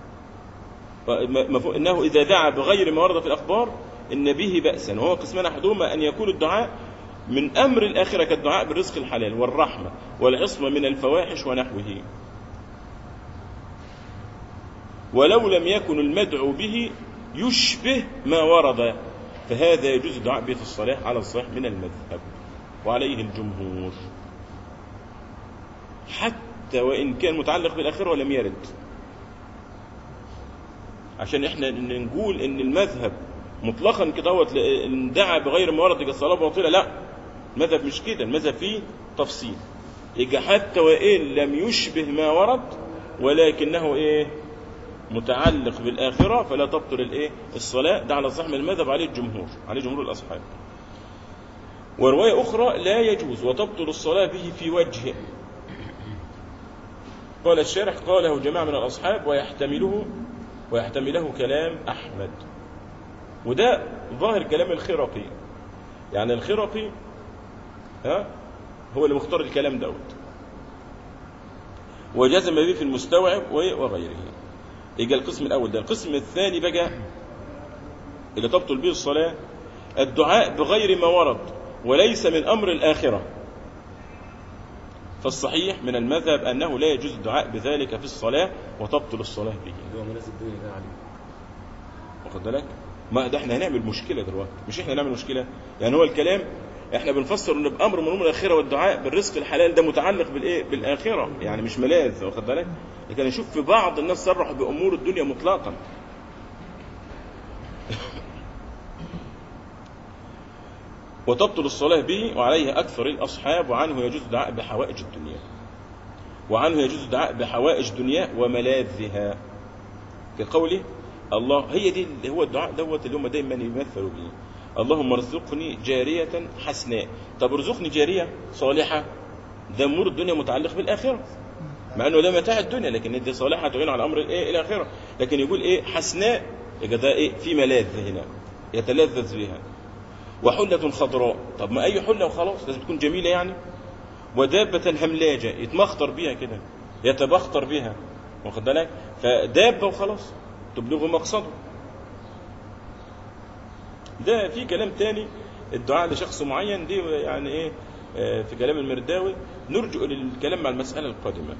م- مفهوم انه اذا دعا بغير ما ورد في الاخبار ان به باسا وهو قسمان احدهما ان يكون الدعاء من امر الاخره كالدعاء بالرزق الحلال والرحمه والعصمه من الفواحش ونحوه ولو لم يكن المدعو به يشبه ما ورد فهذا يجوز الدعاء به في الصلاه على الصحيح من المذهب وعليه الجمهور حتى وان كان متعلق بالاخره ولم يرد عشان احنا نقول ان المذهب مطلقا كده هو ان دعا بغير ما ورد الصلاه باطله لا المذهب مش كده المذهب فيه تفصيل يبقى حتى وان لم يشبه ما ورد ولكنه ايه متعلق بالاخره فلا تبطل الايه الصلاه ده على صح من المذهب عليه الجمهور عليه جمهور الاصحاب وروايه اخرى لا يجوز وتبطل الصلاه به في وجهه قال الشارح قاله جماعه من الاصحاب ويحتمله ويحتمله كلام أحمد وده ظاهر كلام الخرقي يعني الخرقي ها هو اللي مختار الكلام دوت وجزم به في المستوعب وغيره يجي القسم الأول ده القسم الثاني بقى اللي تبطل به الصلاة الدعاء بغير ما ورد وليس من أمر الآخرة فالصحيح من المذهب أنه لا يجوز الدعاء بذلك في الصلاة وتبطل الصلاة به اللي هو منازل الدنيا ده عليه واخد بالك ما ده احنا هنعمل مشكله دلوقتي مش احنا هنعمل مشكله يعني هو الكلام احنا بنفسر ان بامر من امور الاخره والدعاء بالرزق الحلال ده متعلق بالايه بالاخره يعني مش ملاذ واخد بالك لكن نشوف في بعض الناس صرحوا بامور الدنيا مطلقا وتبطل الصلاة به وعليه أكثر الأصحاب وعنه يجوز الدعاء بحوائج الدنيا وعنه يجوز الدعاء بحوائج دنيا وملاذها كقوله الله هي دي اللي هو الدعاء دوت اللي هم دايما يمثلوا به اللهم ارزقني جارية حسناء طب ارزقني جارية صالحة ده امور الدنيا متعلق بالاخره مع انه ده متاع الدنيا لكن دي صالحة تعين على امر الايه الاخره لكن يقول ايه حسناء يبقى ده ايه في ملاذ هنا يتلذذ بها وحلة خضراء طب ما اي حلة وخلاص لازم تكون جميلة يعني ودابة هملاجة يتمخطر بيها كده يتبختر بها واخد بالك فدابة وخلاص تبلغ مقصده ده في كلام تاني الدعاء لشخص معين دي يعني ايه آه، في كلام المرداوي نرجع للكلام مع المسألة القادمة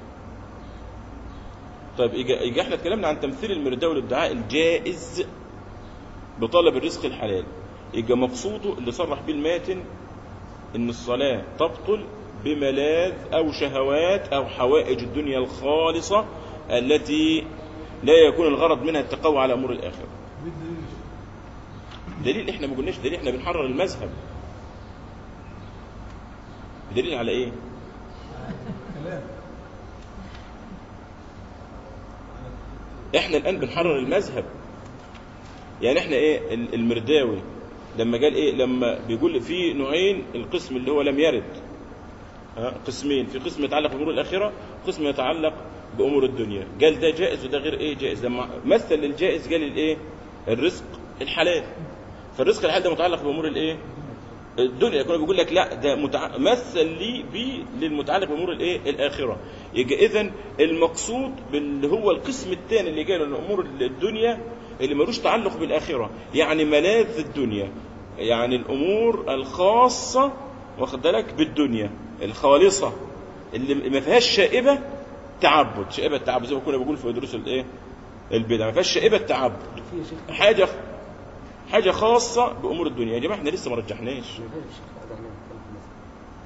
طيب يجي يجي احنا اتكلمنا عن تمثيل المرداوي للدعاء الجائز بطلب الرزق الحلال يبقى مقصوده اللي صرح بيه الماتن ان الصلاة تبطل بملاذ او شهوات او حوائج الدنيا الخالصة التي لا يكون الغرض منها التقوى على امور الاخره دي الدليل يا شيخ. دليل احنا ما قلناش دليل احنا بنحرر المذهب دليل على ايه كلام احنا الان بنحرر المذهب يعني احنا ايه ال- المرداوي لما قال ايه لما بيقول في نوعين القسم اللي هو لم يرد ها قسمين في قسم يتعلق بامور الاخره قسم يتعلق بامور الدنيا قال ده جائز وده غير ايه جائز لما مثل الجائز قال الايه الرزق الحلال فالرزق الحلال ده متعلق بامور الايه الدنيا كنا بيقول لك لا ده متع... مثل لي بي للمتعلق بامور الايه الاخره يبقى اذا المقصود باللي هو القسم الثاني اللي جاي من امور الدنيا اللي ملوش تعلق بالاخره يعني ملاذ الدنيا يعني الامور الخاصه واخد بالك بالدنيا الخالصه اللي ما فيهاش شائبه تعبد شائبه تعبد زي ما كنا بنقول في دروس الايه البدع ما فيهاش شائبه تعبد في يا شيخ حاجه حاجه خاصه بامور الدنيا يا جماعه احنا لسه ما رجحناش من غير يا شيخ هذا احنا بنتكلم في المسألة.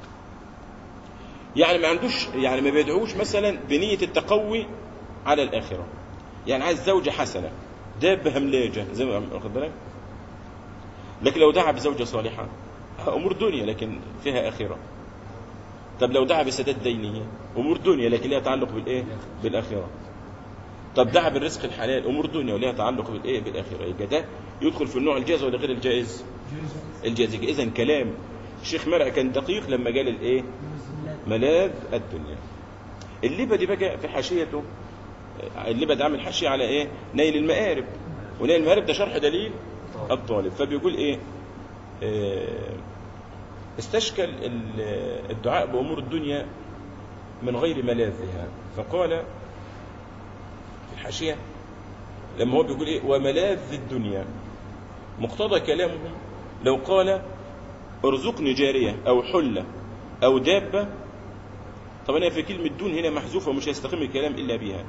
يعني ما عندوش يعني ما بيدعوش مثلا بنية التقوي على الآخرة يعني عايز زوجة حسنة دابة هملاجة زي ما واخد بالك لكن لو دعا بزوجة صالحة ها، أمور دنيا لكن فيها آخرة طب لو دعا بسداد دينه أمور دنيا لكن لها تعلق بالإيه بالآخرة طب دعا بالرزق الحلال أمور دنيا ولها تعلق بالإيه بالآخرة يبقى ده يدخل في النوع الجائز ولا غير الجائز جائز الجائز إذا كلام الشيخ مرع كان دقيق لما قال الإيه ملاذ الدنيا اللبة دي بقى في حاشيته اللبة ده عامل حاشية على ايه نيل المآرب ونيل المآرب ده شرح دليل الطالب فبيقول ايه آه، استشكل ال- الدعاء بأمور الدنيا من غير ملاذها فقال في الحاشية لما هو بيقول ايه وملاذ الدنيا مقتضى كلامهم لو قال ارزقني جارية او حلة او دابة طبعا هي في كلمة دون هنا محذوفة ومش هيستقيم الكلام إلا بها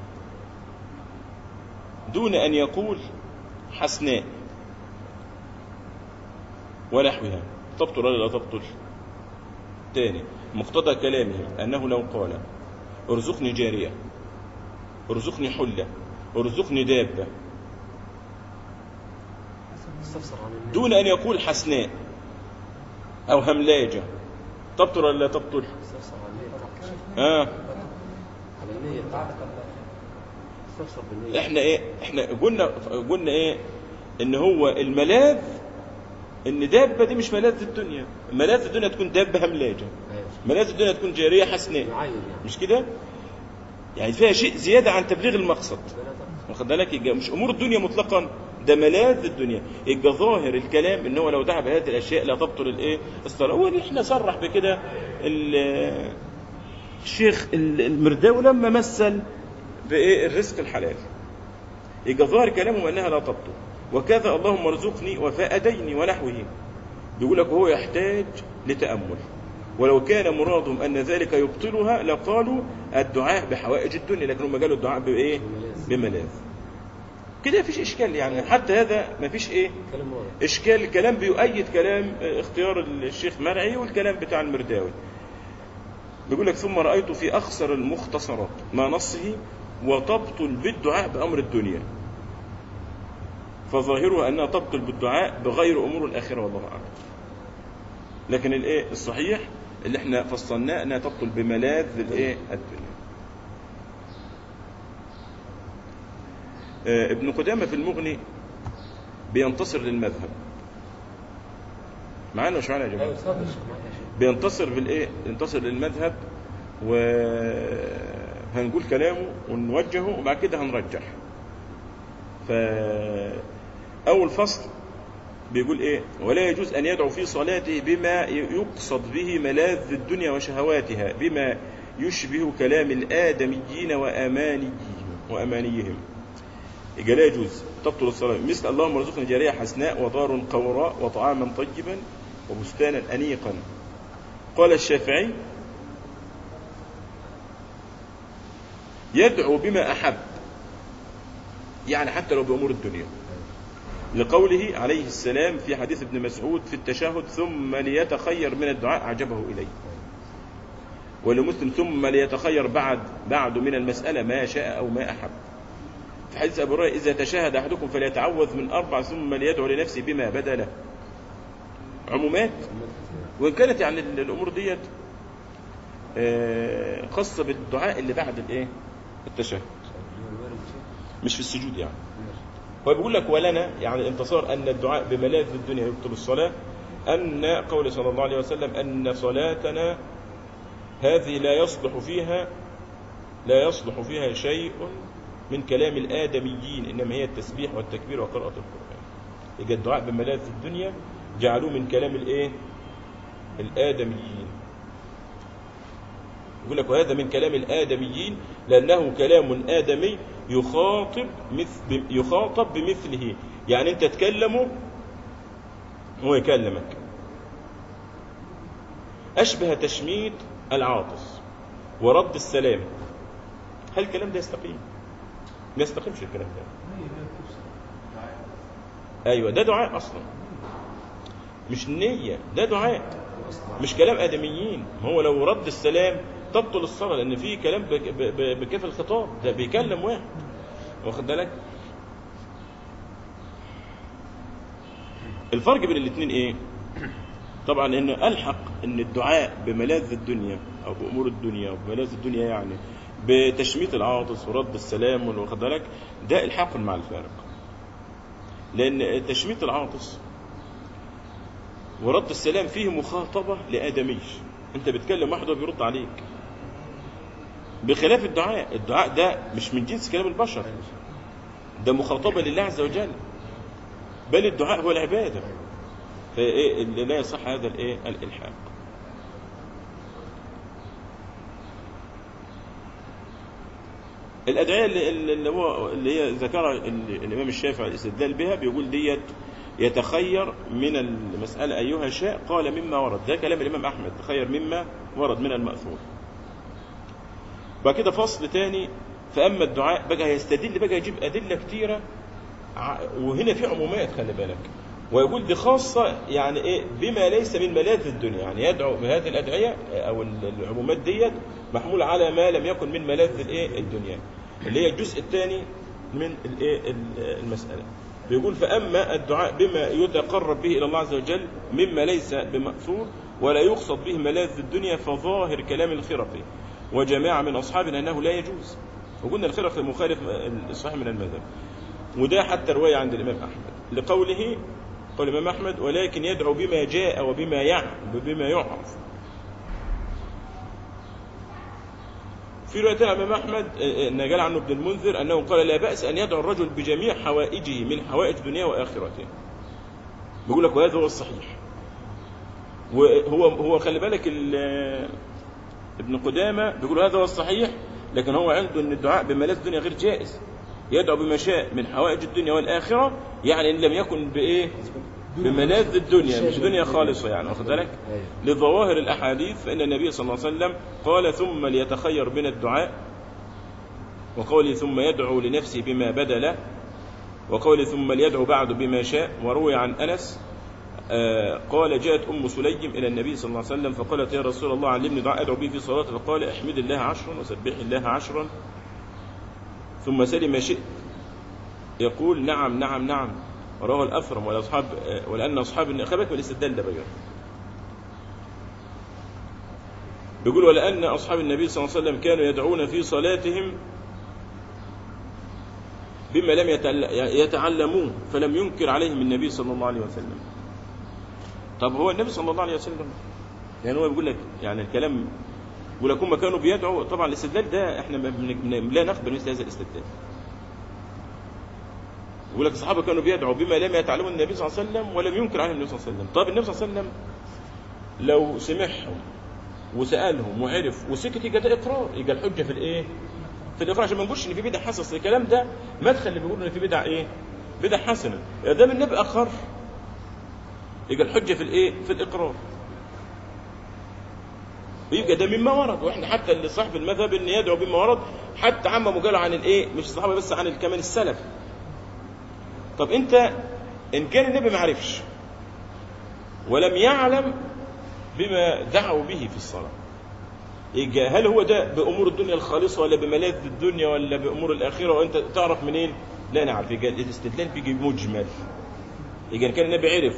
دون أن يقول حسناء ونحوها تبطل ولا لا تبطل تاني مقتضى كلامه أنه لو قال ارزقني جارية ارزقني حلة ارزقني دابة استفسر عن النية. دون أن يقول حسناء أو هملاجة تبطل ولا لا تبطل استفسر عن النية بتاعت الشيخ. آه على النية بتاعتك استفسر بالنية احنا ايه احنا قلنا قلنا ايه ان هو الملاذ ان دابه دي مش ملاذ الدنيا ملاذ الدنيا تكون دابه هملاجه أيوة. ملاذ الدنيا تكون جاريه حسناء معين يعني مش كده يعني فيها شيء زياده عن تبليغ المقصد لا تقصد. واخد بالك يبقى مش امور الدنيا مطلقا ده ملاذ الدنيا يبقى ظاهر الكلام ان هو لو دعا بهذه الاشياء لا تبطل الايه الصلاه واحنا صرح بكده ال- الشيخ المرداوي لما مثل بايه الرزق الحلال يبقى ظاهر كلامهم انها لا تبطل وكذا اللهم ارزقني وفاء ديني ونحوه بيقول لك هو يحتاج لتامل ولو كان مرادهم ان ذلك يبطلها لقالوا الدعاء بحوائج الدنيا لكن هم قالوا الدعاء بايه بملاذ كده مفيش اشكال يعني حتى هذا مفيش ايه كلام واضح اشكال الكلام بيؤيد كلام اه، اختيار الشيخ مرعي والكلام بتاع المرداوي بيقول لك ثم رايت في اخسر المختصرات ما نصه وتبطل بالدعاء بامر الدنيا فظاهرها انها تبطل بالدعاء بغير امور الاخره والله اعلم لكن الايه الصحيح اللي احنا فصلناه انها تبطل بملاذ الايه الدنيا آه، ابن قدامه في المغني بينتصر للمذهب معانا مش معانا يا جماعه ايوه اتفضل يا شيخ معاك يا شيخ بينتصر بالايه ينتصر للمذهب وهنقول كلامه ونوجهه وبعد كده هنرجح ف اول فصل بيقول ايه ولا يجوز ان يدعو في صلاته بما يقصد به ملاذ الدنيا وشهواتها بما يشبه كلام الادميين وامانيهم وامانيهم يبقى لا يجوز تبطل الصلاة مثل اللهم ارزقني جارية حسناء ودار قوراء وطعاما طيبا وبستانا أنيقا قال الشافعي يدعو بما أحب يعني حتى لو بأمور الدنيا لقوله عليه السلام في حديث ابن مسعود في التشهد ثم ليتخير من الدعاء أعجبه إليه ولمسلم ثم ليتخير بعد بعد من المسألة ما شاء أو ما أحب في حديث أبو هريرة إذا تشهد أحدكم فليتعوذ من أربع ثم ليدعو لنفسه بما بدا له عمومات وإن كانت يعني ال- الأمور ديت آه، خاصة بالدعاء اللي بعد الإيه التشهد مش في السجود يعني هو بيقول لك ولنا يعني انتصار أن الدعاء بملاذ الدنيا يبطل الصلاة أن قول صلى الله عليه وسلم أن صلاتنا هذه لا يصلح فيها لا يصلح فيها شيء من كلام الآدميين إنما هي التسبيح والتكبير وقراءة القرآن يبقى الدعاء بملاذ الدنيا جعلوه من كلام الإيه الآدميين يقول لك وهذا من كلام الآدميين لأنه كلام آدمي يخاطب مثل يخاطب بمثله يعني أنت تكلمه هو يكلمك أشبه تشميت العاطس ورد السلام هل الكلام ده يستقيم؟ ما يستقيمش الكلام ده هي هي بتفسد أيوة ده دعاء أصلا مش نية ده دعاء مش كلام آدميين هو لو رد السلام تبطل الصلاة لأن في كلام بك- ب- ب- بكيف الخطاب ده بيكلم واحد واخد بالك الفرق بين الاثنين ايه طبعا ان الحق ان الدعاء بملاذ الدنيا او بامور الدنيا وبملاذ الدنيا يعني بتشميت العاطس ورد السلام واخد بالك ده الحاق مع الفارق لان تشميت العاطس ورد السلام فيه مخاطبه لادميش انت بتكلم واحد وبيرد عليك بخلاف الدعاء الدعاء ده مش من جنس كلام البشر ده مخاطبه لله عز وجل بل الدعاء هو العباده فايه اللي لا يصح هذا الايه الالحاق الادعيه اللي, اللي هو اللي هي ذكرها ال- الامام الشافعي الاستدلال بها بيقول ديت يتخير من المساله ايها شاء قال مما ورد ده كلام الامام احمد تخير مما ورد من الماثور بعد كده فصل تاني فاما الدعاء بقى هيستدل بقى يجيب ادله كتيره ع- وهنا في عمومات خلي بالك ويقول دي خاصة يعني إيه بما ليس من ملاذ الدنيا يعني يدعو بهذه الأدعية أو العمومات ديت محمول على ما لم يكن من ملاذ الإيه الدنيا اللي هي الجزء الثاني من الإيه المسألة بيقول فأما الدعاء بما يتقرب به إلى الله عز وجل مما ليس بمأثور ولا يقصد به ملاذ الدنيا فظاهر كلام الخرقي وجماعة من أصحابنا أنه لا يجوز وقلنا الخرقي مخالف الصحيح من المذهب وده حتى رواية عند الإمام أحمد لقوله قال الإمام أحمد ولكن يدعو بما جاء وبما يعرف بما يعرف في رواية عن الإمام أحمد آه، أن قال عنه ابن المنذر أنه قال لا بأس أن يدعو الرجل بجميع حوائجه من حوائج دنياه وآخرته بيقول لك وهذا هو الصحيح وهو هو خلي بالك ال- ابن قدامة بيقول هذا هو الصحيح لكن هو عنده أن الدعاء بملاذ الدنيا غير جائز يدعو بما شاء من حوائج الدنيا والآخرة يعني إن لم يكن بإيه بملاذ الدنيا مش دنيا خالصة يعني واخد بالك أيوة. لظواهر الأحاديث فإن النبي صلى الله عليه وسلم قال ثم ليتخير من الدعاء وقوله ثم يدعو لنفسه بما بدا له وقوله ثم ليدعو بعد بما شاء وروي عن أنس آه، قال جاءت أم سليم إلى النبي صلى الله عليه وسلم فقالت يا رسول الله علمني دعاء أدعو به في صلاتي فقال احمد الله عشرا وسبح الله عشرا ثم سل ما شئت يقول نعم نعم نعم ورواه الأثرم والأصحاب آه، ولأن أصحاب الن- خلي بالك من الاستدلال ده بقى بيقول ولأن أصحاب النبي صلى الله عليه وسلم كانوا يدعون في صلاتهم بما لم يتعل- يتعلموه فلم ينكر عليهم النبي صلى الله عليه وسلم طب هو النبي صلى الله عليه وسلم يعني هو بيقول لك يعني الكلام بيقول لك هم كانوا بيدعوا طبعا الاستدلال ده احنا ما بن- بن- لا نقبل مثل هذا الاستدلال يقول لك الصحابه كانوا بيدعوا بما لم يتعلمه النبي صلى الله عليه وسلم ولم ينكر عليهم النبي صلى الله عليه وسلم طب النبي صلى الله عليه وسلم لو سمعهم وسالهم وعرف وسكت يبقى ده اقرار يبقى الحجه في الايه؟ في الاقرار عشان ما نقولش ان في بدع حصل أصل الكلام ده مدخل اللي بيقولوا ان في بدع ايه؟ بدع حسنه يا دام النبي اقر يبقى الحجه في الايه في الاقرار ويبقى ده مما ورد واحنا حتى اللي صاحب المذهب ان يدعو بما ورد حتى عم قالوا عن الايه مش الصحابه بس عن كمان السلف طب انت ان كان النبي ما عرفش ولم يعلم بما دعوا به في الصلاه يبقى هل هو ده بامور الدنيا الخالصه ولا بملاذ الدنيا ولا بامور الاخره وانت تعرف منين لا نعرف يبقى الاستدلال بيجي مجمل يبقى إن كان النبي عرف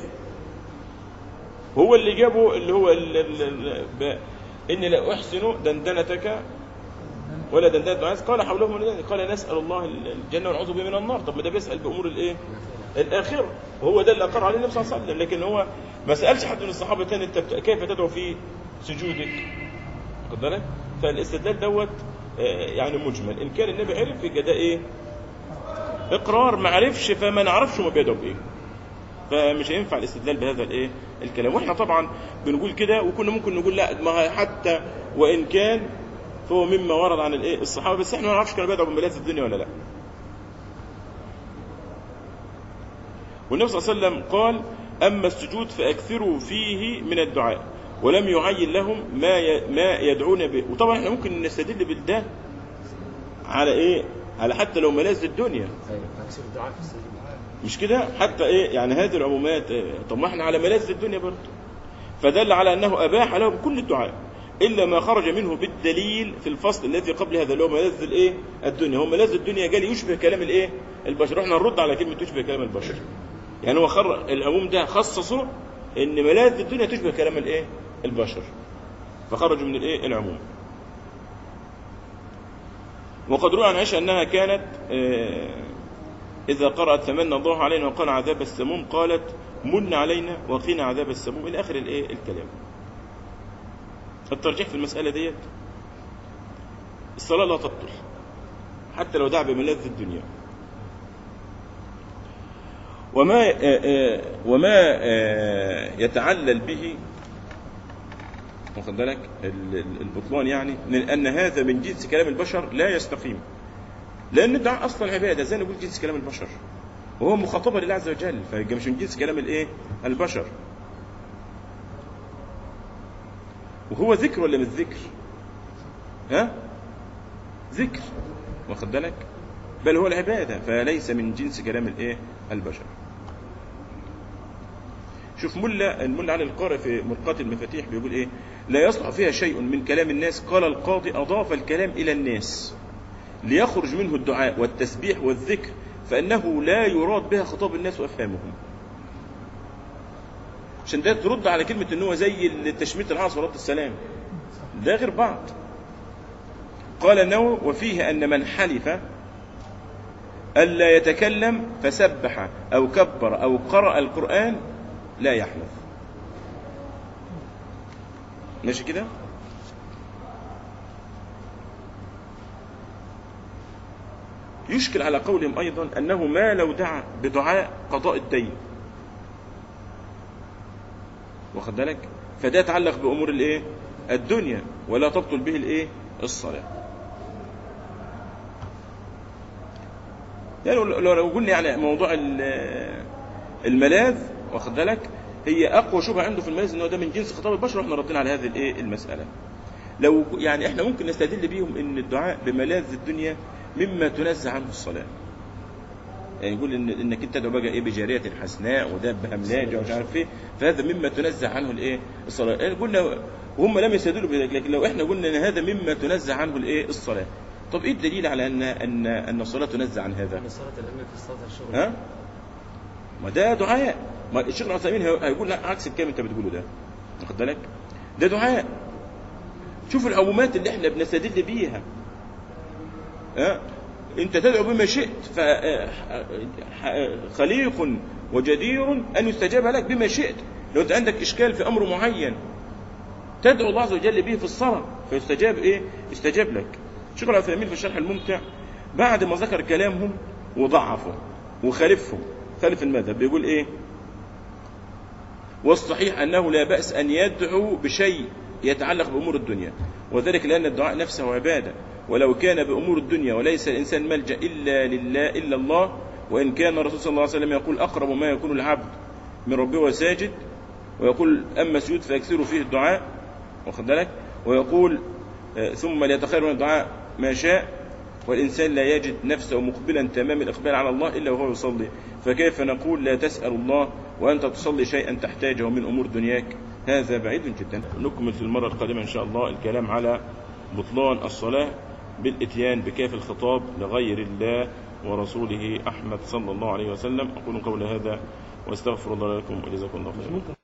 هو اللي جابه اللي هو ال ال ال ب- اني لا احسن دندنتك ولا دندنة معاذ قال حوله من ذلك قال نسال الله الجنه ونعوذ به من النار طب ما ده بيسال بامور الايه الاخره وهو ده اللي اقر عليه النبي صلى الله عليه وسلم لكن هو ما سالش حد من الصحابه تاني انت بت- كيف تدعو في سجودك واخد بالك فالاستدلال دوت آه، يعني مجمل ان كان النبي عرف يبقى ده ايه اقرار ما عرفش فما نعرفش ما بيدعو بايه فمش هينفع الاستدلال بهذا الايه الكلام واحنا طبعا بنقول كده وكنا ممكن نقول لا ما حتى وان كان فهو مما ورد عن الايه الصحابه بس احنا ما نعرفش كانوا بيدعوا بملاذ الدنيا ولا لا والنبي صلى الله عليه وسلم قال اما السجود فاكثروا فيه من الدعاء ولم يعين لهم ما ي- ما يدعون به وطبعا احنا ممكن نستدل بالده على ايه على حتى لو ملاذ الدنيا ايوه فاكسر الدعاء في السجود مش كده حتى ايه يعني هذه العمومات إيه؟ طب ما احنا على ملاذ الدنيا برضه فدل على انه اباح لهم كل الدعاء الا ما خرج منه بالدليل في الفصل الذي قبل هذا اللي هو ملاذ الايه الدنيا هو ملاذ الدنيا قال يشبه كلام الايه البشر احنا نرد على كلمه تشبه كلام البشر يعني هو خر العموم ده خصصه ان ملاذ الدنيا تشبه كلام الايه البشر فخرجوا من الايه العموم وقد روى عن عائشه انها كانت آه، إذا قرأت تمنى الله علينا وقال عذاب السموم قالت من علينا وقينا عذاب السموم إلى آخر الإيه الكلام الترجيح في المسألة ديت الصلاة لا تبطل حتى لو دعا بملاذ الدنيا وما آه، آه، وما آه، يتعلل به واخد بالك ال- ال- البطلان يعني من أن هذا من جنس كلام البشر لا يستقيم لان الدعاء اصلا عباده زي نقول جنس كلام البشر وهو مخاطبه لله عز وجل فيبقى مش من جنس كلام الايه البشر وهو ذكر ولا مش ذكر ها ذكر واخد بالك بل هو العباده فليس من جنس كلام الايه البشر شوف ملا الملا علي القارئ في مرقاة المفاتيح بيقول ايه لا يصلح فيها شيء من كلام الناس قال القاضي اضاف الكلام الى الناس ليخرج منه الدعاء والتسبيح والذكر فإنه لا يراد بها خطاب الناس وأفهامهم عشان ده ترد على كلمة إن هو زي التشميت العصر صلاة السلام ده غير بعض قال النووي وفيه أن من حلف ألا يتكلم فسبح أو كبر أو قرأ القرآن لا يحلف ماشي كده يشكل على قولهم أيضا أنه ما لو دعا بدعاء قضاء الدين واخد بالك فده يتعلق بأمور الإيه الدنيا ولا تبطل به الإيه الصلاة يعني لو لو قلنا يعني موضوع ال- الملاذ واخد بالك هي اقوى شبهه عنده في الملاذ ان هو ده من جنس خطاب البشر واحنا ردينا على هذه الايه المساله لو يعني احنا ممكن نستدل بيهم ان الدعاء بملاذ الدنيا مما تنزه عنه الصلاه يعني يقول إن انك انت تدعو بقى ايه بجاريه حسناء ودابه ملاجه ومش عارف ايه فهذا مما تنزه عنه الايه الصلاه يعني قلنا وهم لم يستدلوا بذلك لكن لو احنا قلنا ان هذا مما تنزه عنه الايه الصلاه طب ايه الدليل على ان ان ان الصلاه تنزه عن هذا ان صلاه الامام في الصلاه الشغل ها ما ده دعاء ما الشيخ العثيمين هي- هيقول لا عكس الكلام انت بتقوله ده واخد بالك ده دعاء شوف العمومات اللي احنا بنستدل بيها ها انت تدعو بما شئت ف خليق وجدير ان يستجاب لك بما شئت لو انت عندك اشكال في امر معين تدعو الله عز وجل به في الصلاه فيستجاب ايه يستجاب لك الشيخ العثيمين في الشرح الممتع بعد ما ذكر كلامهم وضعفه وخالفهم خالف المذهب بيقول ايه والصحيح انه لا باس ان يدعو بشيء يتعلق بامور الدنيا وذلك لان الدعاء نفسه عباده ولو كان بامور الدنيا وليس الانسان ملجا الا لله الا الله وإن كان الرسول صلى الله عليه وسلم يقول أقرب ما يكون العبد من ربه وهو ساجد ويقول أما سجود فيكثر فيه الدعاء واخد بالك ويقول آه، ثم ليتخير من الدعاء ما شاء والإنسان لا يجد نفسه مقبلا تمام الإقبال على الله إلا وهو يصلي فكيف نقول لا تسأل الله وأنت تصلي شيئا تحتاجه من أمور دنياك هذا بعيد جدا نكمل في المرة القادمة إن شاء الله الكلام على بطلان الصلاة بالإتيان بكاف الخطاب لغير الله ورسوله أحمد صلى الله عليه وسلم أقول قول هذا واستغفر الله لكم وجزاكم الله خيرا